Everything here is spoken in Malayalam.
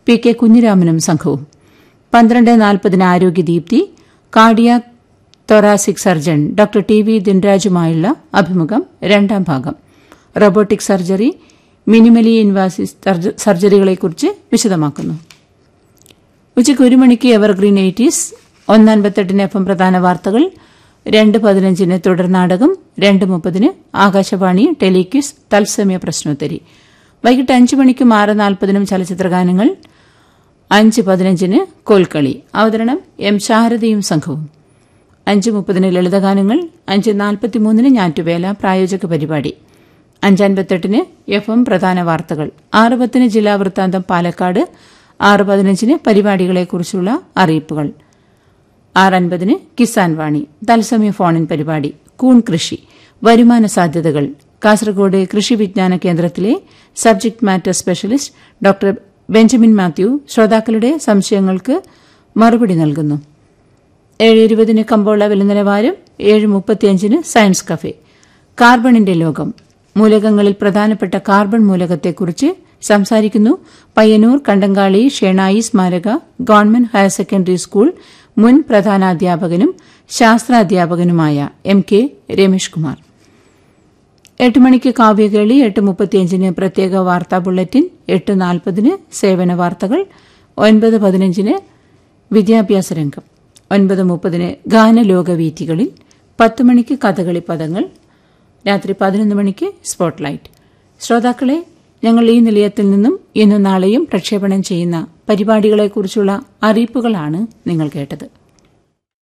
പി കെ കുഞ്ഞിരാമനും സംഘവും പന്ത്രണ്ട് നാൽപ്പതിന് Arogyadeepthi cardiac thoracic surgeon doctor T V ദിൻരാജുമായുള്ള അഭിമുഖം രണ്ടാം ഭാഗം റോബോട്ടിക് സർജറി മിനിമലി ഇൻവാസിസ് സർജറികളെക്കുറിച്ച് വിശദമാക്കുന്നു ഉച്ചയ്ക്ക് ഒരു മണിക്ക് എവർഗ്രീൻ എയ്റ്റീസ് ഒന്നൻപത്തെട്ടിന് എഫ് എം പ്രധാന വാർത്തകൾ രണ്ട് പതിനഞ്ചിന് തുടർ നാടകം രണ്ട് മുപ്പതിന് ആകാശവാണി ടെലിക്യൂസ് തത്സമയ പ്രശ്നോത്തരി വൈകിട്ട് അഞ്ച് മണിക്കും ആറ് നാൽപ്പതിനും ചലച്ചിത്രഗാനങ്ങൾ അഞ്ച് പതിനഞ്ചിന് കോൽക്കളി അവതരണം എം ശാരദയും സംഘവും അഞ്ച് മുപ്പതിന് ലളിതഗാനങ്ങൾ അഞ്ച് നാൽപ്പത്തിമൂന്നിന് ഞാറ്റുവേല പ്രായോജക പരിപാടി അഞ്ചൻപത്തെട്ടിന് എഫ് എം പ്രധാന വാർത്തകൾ ആറ് പത്തിന് ജില്ലാ വൃത്താന്തം പാലക്കാട് ആറ് പതിനഞ്ചിന് പരിപാടികളെക്കുറിച്ചുള്ള അറിയിപ്പുകൾ ആറ് അൻപതിന് കിസാൻ വാണി തത്സമയ ഫോണിൻ പരിപാടി കൂൺ കൃഷി വരുമാന സാധ്യതകൾ കാസർഗോഡ് കൃഷി വിജ്ഞാന കേന്ദ്രത്തിലെ subject matter specialist doctor Benjamin Mathew ശ്രോതാക്കളുടെ സംശയങ്ങൾക്ക് മറുപടി നൽകുന്നു ഏഴ് ഇരുപതിന് കമ്പോള വില നിലവാരം ഏഴ് മുപ്പത്തിയഞ്ചിന് സയൻസ് കഫേ കാർബണിന്റെ ലോകം മൂലകങ്ങളിൽ പ്രധാനപ്പെട്ട കാർബൺ മൂലകത്തെക്കുറിച്ച് സംസാരിക്കുന്നു പയ്യന്നൂർ കണ്ടങ്കാളി ഷേണായി സ്മാരക ഗവൺമെന്റ് ഹയർ സെക്കൻഡറി സ്കൂൾ മുൻ പ്രധാനാധ്യാപകനും ശാസ്ത്രാധ്യാപകനുമായ എം കെ രമേഷ് കുമാർ എട്ട് മണിക്ക് കാവ്യകേളി എട്ട് മുപ്പത്തിയഞ്ചിന് പ്രത്യേക വാർത്താ ബുള്ളറ്റിൻ എട്ട് നാൽപ്പതിന് സേവന വാർത്തകൾ ഒൻപത് പതിനഞ്ചിന് വിദ്യാഭ്യാസ രംഗം ഒൻപത് മുപ്പതിന് ഗാനലോകവീഥികളിൽ പത്ത് മണിക്ക് കഥകളി പദങ്ങൾ രാത്രി പതിനൊന്ന് മണിക്ക് സ്പോട്ട്ലൈറ്റ് ശ്രോതാക്കളെ ഞങ്ങൾ ഈ നിലയത്തിൽ നിന്നും ഇന്നും നാളെയും പ്രക്ഷേപണം ചെയ്യുന്ന പരിപാടികളെക്കുറിച്ചുള്ള അറിയിപ്പുകളാണ് നിങ്ങൾ കേട്ടത്